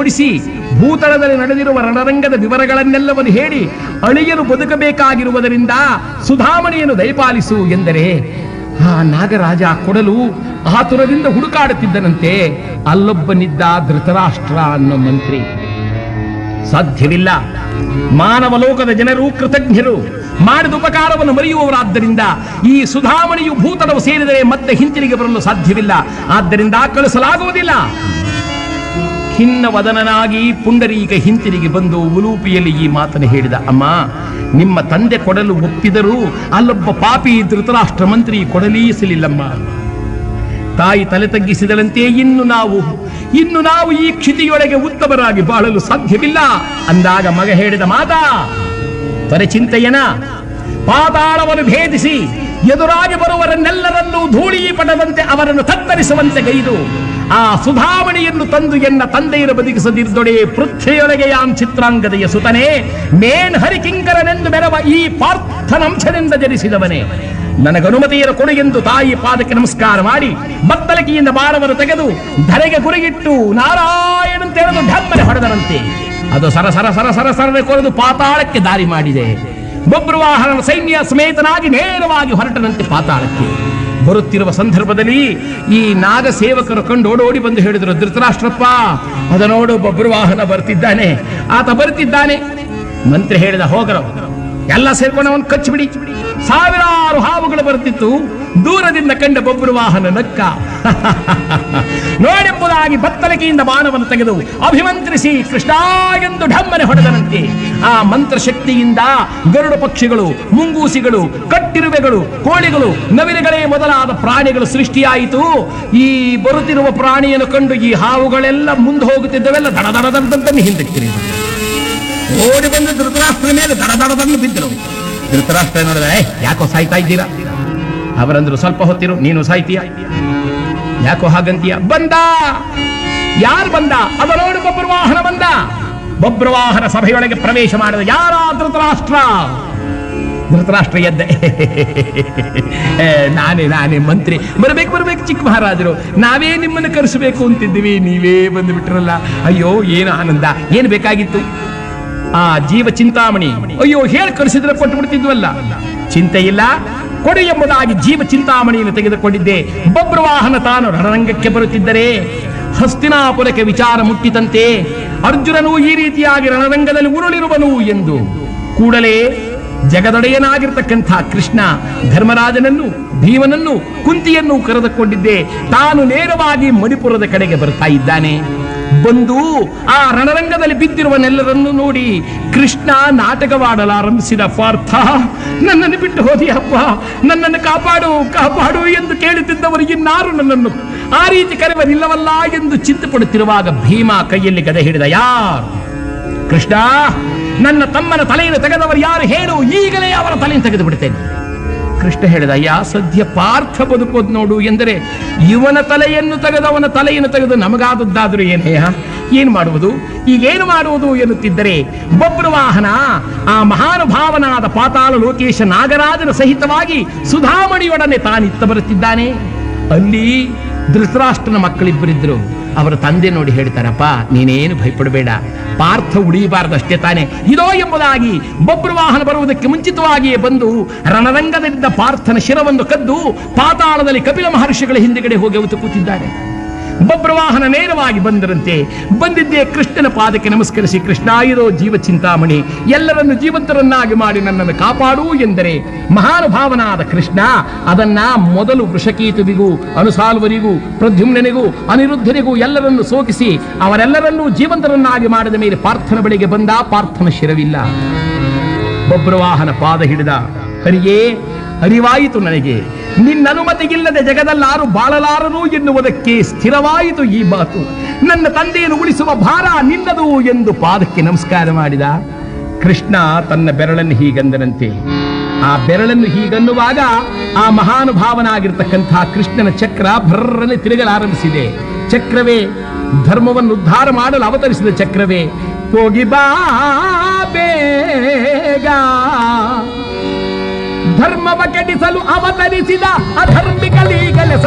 ಓಡಿಸಿ ಭೂತಳದಲ್ಲಿ ನಡೆದಿರುವ ರಣರಂಗದ ವಿವರಗಳನ್ನೆಲ್ಲವನ್ನು ಹೇಳಿ ಅಳಿಯಲು ಬದುಕಬೇಕಾಗಿರುವುದರಿಂದ ಸುಧಾಮಣಿಯನ್ನು ದಯಪಾಲಿಸು ಎಂದರೆ ಆ ನಾಗರಾಜ ಕೊಡಲು ಆತುರದಿಂದ ಹುಡುಕಾಡುತ್ತಿದ್ದನಂತೆ ಅಲ್ಲೊಬ್ಬನಿದ್ದ ಧೃತರಾಷ್ಟ್ರ ಅನ್ನೋ ಮಂತ್ರಿ ಸಾಧ್ಯವಿಲ್ಲ ಮಾನವ ಲೋಕದ ಜನರು ಕೃತಜ್ಞರು ಮಾಡಿದ ಉಪಕಾರವನ್ನು ಮರೆಯುವವರಾದ್ದರಿಂದ ಈ ಸುಧಾಮಣಿಯು ಭೂತಳವು ಸೇರಿದರೆ ಮತ್ತೆ ಹಿಂತಿರುಗಿ ಬರಲು ಸಾಧ್ಯವಿಲ್ಲ ಆದ್ದರಿಂದ ಕಳಿಸಲಾಗುವುದಿಲ್ಲ ಖಿನ್ನ ವದನನಾಗಿ ಪುಂಡರೀಕ ಹಿಂತಿರುಗಿ ಬಂದು ಉಲೂಪಿಯಲ್ಲಿ ಈ ಮಾತನ್ನು ಹೇಳಿದ ಅಮ್ಮ ನಿಮ್ಮ ತಂದೆ ಕೊಡಲು ಒಪ್ಪಿದರೂ ಅಲ್ಲೊಬ್ಬ ಪಾಪಿ ಧೃತರಾಷ್ಟ್ರ ಮಂತ್ರಿ ಕೊಡಲೀಸಲಿಲ್ಲಮ್ಮ ತಾಯಿ ತಲೆ ತಗ್ಗಿಸಿದಳಂತೆ ಇನ್ನು ನಾವು ಇನ್ನು ನಾವು ಈ ಕ್ಷಿತಿಯೊಳಗೆ ಉತ್ತಮರಾಗಿ ಬಾಳಲು ಸಾಧ್ಯವಿಲ್ಲ ಅಂದಾಗ ಮಗ ಹೇಳಿದ ಮಾತಾ ಚಿಂತೆಯನ ಪಾತಾಳವನ್ನು ಭೇದಿಸಿ ಎದುರಾಗಿ ಬರುವರನ್ನೆಲ್ಲರನ್ನೂ ಧೂಳಿ ಪಟದಂತೆ ಅವರನ್ನು ತತ್ತರಿಸುವಂತೆ ಗೈದು ಆ ಸುಧಾಮಣಿಯನ್ನು ತಂದು ಎನ್ನ ತಂದೆಯರ ಬದುಕಿಸದಿರ್ದೊಡೆ ಪೃಥ್ವಿಯೊಳಗೆ ಯಾಂ ಚಿತ್ರಾಂಗದೆಯ ಸುತನೇ ಮೇನ್ ಹರಿಕಿಂಕರನೆಂದು ಮೆರವ ಈ ಪಾರ್ಥನಂಶದಿಂದ ಜನಿಸಿದವನೇ ನನಗನುಮತಿಯರ ಕೊಡು ಎಂದು ತಾಯಿ ಪಾದಕ್ಕೆ ನಮಸ್ಕಾರ ಮಾಡಿ ಬತ್ತಲಕಿಯಿಂದ ಬಾಣವನ್ನು ತೆಗೆದು ಧರೆಗೆ ಗುರಿಗಿಟ್ಟು ನಾರಾಯಣಂತ ಹೇಳದು ಢಮ್ಮನೆ ಹೊಡೆದರಂತೆ ಅದು ಸರ ಸರ ಸರ ಸರ ಸರನೆ ಕೊರೆದು ಪಾತಾಳಕ್ಕೆ ದಾರಿ ಮಾಡಿದೆ ಬೊಬ್ರುವಾಹನ ಸೈನ್ಯ ಸಮೇತನಾಗಿ ನೇರವಾಗಿ ಹೊರಟನಂತೆ ಪಾತಾಳಕ್ಕೆ ಬರುತ್ತಿರುವ ಸಂದರ್ಭದಲ್ಲಿ ಈ ನಾಗ ಸೇವಕರು ಕಂಡು ಓಡೋಡಿ ಬಂದು ಹೇಳಿದರು ಧೃತರಾಷ್ಟ್ರಪ್ಪ ಅದ ನೋಡು ಬೊಬ್ರುವಾಹನ ಬರ್ತಿದ್ದಾನೆ ಆತ ಬರ್ತಿದ್ದಾನೆ ಮಂತ್ರಿ ಹೇಳಿದ ಹೋಗರು ಎಲ್ಲ ಸೇರ್ಕೊಂಡು ಅವನು ಕಚ್ಚಿಬಿಡಿ ಸಾವಿರಾರು ಹಾವುಗಳು ಬರುತ್ತಿತ್ತು ದೂರದಿಂದ ಕಂಡ ಬೊಬ್ಬರು ವಾಹನ ನಕ್ಕ ನೋಡೆಂಬುದಾಗಿ ಬತ್ತಲಿಕೆಯಿಂದ ಬಾಣವನ್ನು ತೆಗೆದು ಅಭಿಮಂತ್ರಿಸಿ ಕೃಷ್ಣ ಎಂದು ಢಮ್ಮನೆ ಹೊಡೆದನಂತೆ ಆ ಮಂತ್ರ ಶಕ್ತಿಯಿಂದ ಗರುಡ ಪಕ್ಷಿಗಳು ಮುಂಗೂಸಿಗಳು ಕಟ್ಟಿರುವೆಗಳು ಕೋಳಿಗಳು ನವಿಲುಗಳೇ ಮೊದಲಾದ ಪ್ರಾಣಿಗಳು ಸೃಷ್ಟಿಯಾಯಿತು ಈ ಬರುತ್ತಿರುವ ಪ್ರಾಣಿಯನ್ನು ಕಂಡು ಈ ಹಾವುಗಳೆಲ್ಲ ಮುಂದೆ ಹೋಗುತ್ತಿದ್ದವೆಲ್ಲ ದಡ ದಡ ದಡದಂತೆ ಹಿಂದಕ್ಕೆ ತಿರುಗಿದವು. ಓಡಿ ಬಂದು ಧೃತರಾಷ್ಟ್ರ ಮೇಲೆ ದಡ ದಡದನ್ನು ಬಿದ್ದರು ಧೃತರಾಷ್ಟ್ರ ನೋಡಿದ "ಏ, ಯಾಕೋ ಸಾಯ್ತಾ ಇದ್ದೀರಾ ಅವರಂದ್ರು ಸ್ವಲ್ಪ ಹೊತ್ತಿರು ನೀನು ಸಾಯ್ತೀಯ ಯಾಕೋ ಹಾಗಂತೀಯ ಬಂದ ಯಾರು ಬಂದ ಅದ ನೋಡು ಬೊಬ್ಬರ ವಾಹನ ಬಂದ ಬೊಬ್ಬರ ವಾಹನ ಸಭೆಯೊಳಗೆ ಪ್ರವೇಶ ಮಾಡಿದ ಯಾರ ಧೃತರಾಷ್ಟ್ರ ಧೃತರಾಷ್ಟ್ರ ಎದ್ದೆ ಏ, ನಾನೇ ನಾನೇ ಮಂತ್ರಿ ಬರ್ಬೇಕು ಬರ್ಬೇಕು ಚಿಕ್ಕ ಮಹಾರಾಜರು ನಾವೇ ನಿಮ್ಮನ್ನು ಕರೆಸಬೇಕು ಅಂತಿದ್ದೀವಿ ನೀವೇ ಬಂದು ಬಿಟ್ರಲ್ಲ ಅಯ್ಯೋ ಏನು ಆನಂದ ಏನು ಬೇಕಾಗಿತ್ತು ಆ ಜೀವ ಚಿಂತಾಮಣಿ ಅಯ್ಯೋ ಹೇಳಿ ಕರೆಸಿದ್ರೆ ಕೊಟ್ಟು ಬಿಡ್ತಿದ್ವಲ್ಲ ಚಿಂತೆ ಇಲ್ಲ ಕೊಡು ಎಂಬುದಾಗಿ ಜೀವ ಚಿಂತಾಮಣಿಯನ್ನು ತೆಗೆದುಕೊಂಡಿದ್ದೆ ಬಬ್ರವಾಹನ ತಾನು ರಣರಂಗಕ್ಕೆ ಬರುತ್ತಿದ್ದರೆ ಹಸ್ತಿನಾಪುರಕ್ಕೆ ವಿಚಾರ ಮುಟ್ಟಿತಂತೆ ಅರ್ಜುನನು ಈ ರೀತಿಯಾಗಿ ರಣರಂಗದಲ್ಲಿ ಉರುಳಿರುವನು ಎಂದು ಕೂಡಲೇ ಜಗದೊಡೆಯನಾಗಿರ್ತಕ್ಕಂಥ ಕೃಷ್ಣ ಧರ್ಮರಾಜನನ್ನು ಭೀಮನನ್ನು ಕುಂತಿಯನ್ನು ಕರೆದುಕೊಂಡಿದ್ದೆ ತಾನು ನೇರವಾಗಿ ಮಣಿಪುರದ ಕಡೆಗೆ ಬರ್ತಾ ಇದ್ದಾನೆ ಬಂದು ಆ ರಣರಂಗದಲ್ಲಿ ಬಿದ್ದಿರುವನೆಲ್ಲರನ್ನು ನೋಡಿ ಕೃಷ್ಣ ನಾಟಕವಾಡಲಾರಂಭಿಸಿದ ಪಾರ್ಥ ನನ್ನನ್ನು ಬಿಟ್ಟು ಹೋದಿಯಪ್ಪ ನನ್ನನ್ನು ಕಾಪಾಡು ಕಾಪಾಡು ಎಂದು ಕೇಳುತ್ತಿದ್ದವರು ಇನ್ನಾರು ನನ್ನನ್ನು ಆ ರೀತಿ ಕರೆವರಿಲ್ಲವಲ್ಲ ಎಂದು ಚಿಂತೆ ಪಡುತ್ತಿರುವಾಗ ಭೀಮ ಕೈಯಲ್ಲಿ ಗದೆ ಹಿಡಿದ ಯಾರು ಕೃಷ್ಣ ನನ್ನ ತಮ್ಮನ ತಲೆಯನ್ನು ತೆಗೆದವರು ಯಾರು ಹೇಳು ಈಗಲೇ ಅವರ ತಲೆಯನ್ನು ತೆಗೆದು ಬಿಡ್ತೇನೆ ಕೃಷ್ಣ ಹೇಳಿದ ಅಯ್ಯ ಸದ್ಯ ಪಾರ್ಥ ಬದುಕೋದು ನೋಡು ಎಂದರೆ ಇವನ ತಲೆಯನ್ನು ತೆಗೆದವನ ತಲೆಯನ್ನು ತೆಗೆದು ನಮಗಾದದ್ದಾದರೂ ಏನೇಯ ಏನು ಮಾಡುವುದು ಈಗೇನು ಮಾಡುವುದು ಎನ್ನುತ್ತಿದ್ದರೆ ಬೊಬ್ಬರು ವಾಹನ ಆ ಮಹಾನುಭಾವನಾದ ಪಾತಾಳ ಲೋಕೇಶ ನಾಗರಾಜನ ಸಹಿತವಾಗಿ ಸುಧಾಮಣಿಯೊಡನೆ ತಾನಿತ್ತ ಬರುತ್ತಿದ್ದಾನೆ ಅಲ್ಲಿ ಧೃತರಾಷ್ಟ್ರನ ಮಕ್ಕಳಿಬ್ಬರಿದ್ರು ಅವರ ತಂದೆ ನೋಡಿ ಹೇಳ್ತಾರಪ್ಪ ನೀನೇನು ಭಯಪಡಬೇಡ ಪಾರ್ಥ ಉಳಿಯಬಾರದಷ್ಟೇ ತಾನೆ ಇದೋ ಎಂಬುದಾಗಿ ಬೊಬ್ಬರು ವಾಹನ ಬರುವುದಕ್ಕೆ ಮುಂಚಿತವಾಗಿಯೇ ಬಂದು ರಣರಂಗದಲ್ಲಿದ್ದ ಪಾರ್ಥನ ಶಿರವನ್ನು ಕದ್ದು ಪಾತಾಳದಲ್ಲಿ ಕಪಿಲ ಮಹರ್ಷಿಗಳ ಹಿಂದುಗಡೆ ಹೋಗಿ ಅವತ್ತು ಕೂತಿದ್ದಾರೆ ಬಬ್ರವಾಹನ ನೇರವಾಗಿ ಬಂದರಂತೆ ಬಂದಿದ್ದೇ ಕೃಷ್ಣನ ಪಾದಕ್ಕೆ ನಮಸ್ಕರಿಸಿ ಕೃಷ್ಣ ಇರೋ ಜೀವ ಚಿಂತಾಮಣಿ ಎಲ್ಲರನ್ನು ಜೀವಂತರನ್ನಾಗಿ ಮಾಡಿ ನನ್ನನ್ನು ಕಾಪಾಡು ಎಂದರೆ ಮಹಾನುಭಾವನಾದ ಕೃಷ್ಣ ಅದನ್ನ ಮೊದಲು ವೃಷಕೀತುವಿಗೂ ಅನುಸಾಲ್ವರಿಗೂ ಪ್ರದ್ಯುಮ್ನನಿಗೂ ಅನಿರುದ್ಧನಿಗೂ ಎಲ್ಲರನ್ನು ಸೋಕಿಸಿ ಅವರೆಲ್ಲರನ್ನೂ ಜೀವಂತರನ್ನಾಗಿ ಮಾಡಿದ ಮೇಲೆ ಪಾರ್ಥನ ಬಳಿಗೆ ಬಂದ ಪಾರ್ಥನ ಶಿರವಿಲ್ಲ ಬಬ್ರವಾಹನ ಪಾದ ಹಿಡಿದ ಹರಿಯೇ ಅರಿವಾಯಿತು ನನಗೆ ನಿನ್ನ ಅನುಮತಿಗಿಲ್ಲದೆ ಜಗದಲ್ಲಾರು ಬಾಳಲಾರರು ಎನ್ನುವುದಕ್ಕೆ ಸ್ಥಿರವಾಯಿತು ಈ ಮಾತು ನನ್ನ ತಂದೆಯನ್ನು ಉಳಿಸುವ ಭಾರ ನಿನ್ನದು ಎಂದು ಪಾದಕ್ಕೆ ನಮಸ್ಕಾರ ಮಾಡಿದ ಕೃಷ್ಣ ತನ್ನ ಬೆರಳನ್ನು ಹೀಗಂದನಂತೆ ಆ ಬೆರಳನ್ನು ಹೀಗನ್ನುವಾಗ ಆ ಮಹಾನುಭಾವನಾಗಿರ್ತಕ್ಕಂಥ ಕೃಷ್ಣನ ಚಕ್ರ ಭರ್ರನೆ ತಿರುಗಲಾರಂಭಿಸಿದೆ ಚಕ್ರವೇ ಧರ್ಮವನ್ನು ಉದ್ಧಾರ ಮಾಡಲು ಅವತರಿಸಿದ ಚಕ್ರವೇ ಹೋಗಿ ಬಾ ಬೇಗ ಧರ್ಮವ ಕೆಡಿಸಲು ಅವತರಿಸಿದ ಅಧರ್ಮಿಗಳೀಗಲೇ